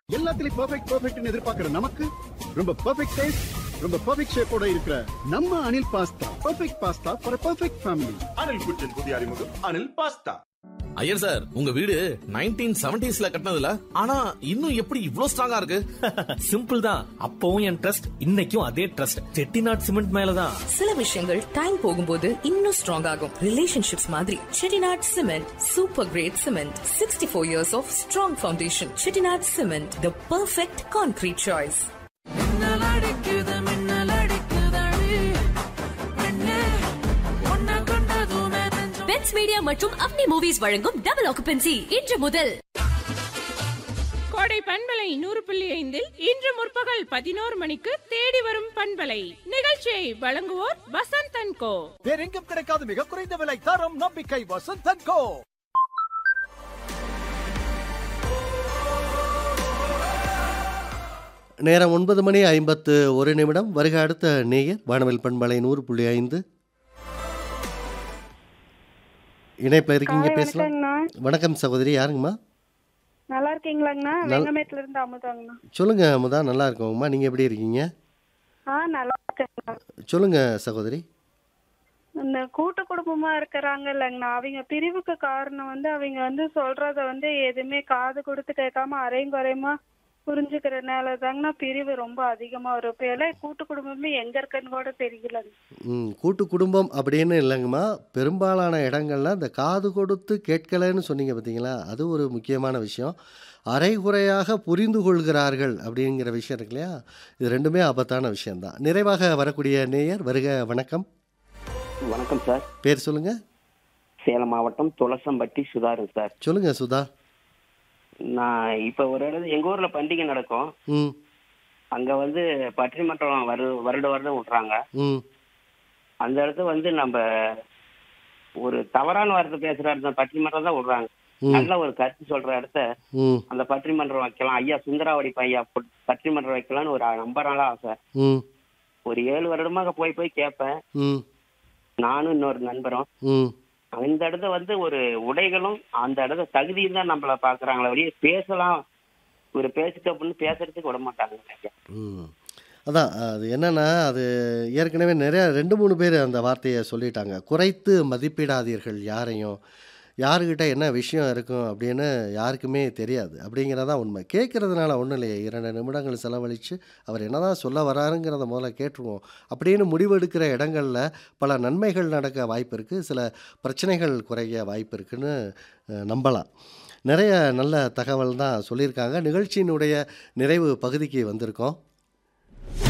எல்லாத்துலயும் பெர்ஃபெக்ட் பெர்ஃபெக்ட்னு எதிர்பார்க்கிற நமக்கு ரொம்ப பெர்ஃபெக்ட் டேஸ்ட் ரொம்ப பெர்ஃபெக்ட் ஷேப்போட இருக்கிற நம்ம Anil pasta perfect pasta for perfect family Anil kitchen புதிய அறிமுகம் அனில் பாஸ்தா ஐயர் சார் உங்க வீடு நைன்டீன் செவன்டிஸ்ல கட்டினதுல ஆனா இன்னும் எப்படி இவ்ளோ ஸ்ட்ராங்கா இருக்கு சிம்பிள் தான் அப்பவும் என் ட்ரஸ்ட் இன்னைக்கும் அதே ட்ரஸ்ட் செட்டிநாட் சிமெண்ட் மேலதான் சில விஷயங்கள் டைம் போகும்போது இன்னும் ஸ்ட்ராங் ஆகும் ரிலேஷன்ஷிப்ஸ் மாதிரி Chettinad cement super great cement sixty four years of strong foundation Chettinad cement the perfect concrete choice bets media மற்றும் அப்னி மூவிஸ் வழங்கும் டபுள் ஆக்குபென்சி இன்று முதல் கோடை பண்பலை நூறு புள்ளி ஐந்தில் இன்று முற்பகல் பதினோரு மணிக்கு தேடி வரும் பண்பலை நிகழ்ச்சியை வழங்குவோர் வசந்தன் கோ வேறெங்கும் கிடைக்காத மிக குறைந்த விலை தரம் நம்பிக்கை வசந்தன் கோ நேரம் ஒன்பது மணி ஐம்பத்து ஒரு நிமிடம் வருக அடுத்த நேயர் வானவில் பண்பலை நூறு புள்ளி ஐந்து இணைப்பில் இருக்கீங்க பேசலாம் வணக்கம் சகோதரி யாருங்கம்மா நல்லா இருக்கீங்களாங்கண்ணா நல்- வெங்கமேட்ல இருந்து அமுதாங்கண்ணா சொல்லுங்க அமுதா நல்லா இருக்கோங்கம்மா நீங்கள் எப்படி இருக்கீங்க ஆ நல்லா இருக்கேங்கண்ணா சொல்லுங்க சகோதரி இந்த கூட்டு குடும்பமா இருக்கிறாங்க இல்லைங்கண்ணா அவங்க பிரிவுக்கு காரணம் வந்து அவங்க வந்து சொல்றத வந்து எதுவுமே காது கொடுத்து கேட்காம அரையும் குறையுமா புரிஞ்சுக்கிறனால தாங்கண்ணா பிரிவு ரொம்ப அதிகமா வரும் இப்ப எல்லாம் கூட்டு குடும்பமே எங்க இருக்குன்னு கூட தெரியலங்க ம் கூட்டு குடும்பம் அப்படின்னு இல்லைங்கம்மா பெரும்பாலான இடங்கள்ல இந்த காது கொடுத்து கேட்கலைன்னு சொன்னீங்க பார்த்தீங்களா அது ஒரு முக்கியமான விஷயம் அரைகுறையாக புரிந்து கொள்கிறார்கள் அப்படிங்கிற விஷயம் இருக்கு இல்லையா இது ரெண்டுமே ஆபத்தான விஷயம்தான் நிறைவாக வரக்கூடிய நேயர் வருக வணக்கம் வணக்கம் சார் பேர் சொல்லுங்க சேலம் மாவட்டம் துளசம்பட்டி சுதாகர் சார் சொல்லுங்க சுதா நான் இப்போ ஒரு இடத்துல எங்க ஊர்ல பண்டிகை நடக்கும் ம் அங்க வந்து பட்டிமன்றம் வரு வருட வருடம் விட்றாங்க ம் அந்த இடத்துல வந்து நம்ம ஒரு தவறான வார்த்தை பேசுற இடத்துல பட்டிமன்றம் தான் விடுறாங்க ம். நல்ல ஒரு கருத்து சொல்ற இடத்த ம் அந்த பட்டிமன்றம் வைக்கலாம் ஐயா சுந்தராவடி ஐயா பட்- பட்டிமன்றம் வைக்கலாம்னு ஒரு ரொம்ப நாளா ஆசை ம் ஒரு ஏழு வருடமாக போய் போய் கேட்பேன் ம் நானும் இன்னொரு நண்பரும் ம் அந்த இடத்த வந்து ஒரு உடைகளும் அந்த இடத்த தகுதியும் தான் நம்மள பாக்குறாங்களே அப்படியே பேசலாம் ஒரு பேசிட்டு அப்படின்னு பேசுறதுக்கு விட மாட்டாங்க ஐயா. ம் அதான் அது என்னன்னா அது ஏற்கனவே நிறைய ரெண்டு மூணு பேர் அந்த வார்த்தையை சொல்லிட்டாங்க குறைத்து மதிப்பிடாதீர்கள் யாரையும் யாருக்கிட்ட என்ன விஷயம் இருக்கும் அப்படின்னு யாருக்குமே தெரியாது அப்படிங்கிறதான் உண்மை கேட்கறதுனால ஒன்றும் இல்லையே இரண்டு நிமிடங்கள் செலவழித்து அவர் என்னதான் சொல்ல வராருங்கிறத முதல்ல கேட்டுருவோம் அப்படின்னு முடிவெடுக்கிற இடங்களில் பல நன்மைகள் நடக்க வாய்ப்பு இருக்குது சில பிரச்சனைகள் குறைய வாய்ப்பு இருக்குன்னு அஹ், நம்பலாம் நிறைய நல்ல தகவல் தான் சொல்லியிருக்காங்க நிகழ்ச்சியினுடைய நிறைவு பகுதிக்கு வந்திருக்கோம்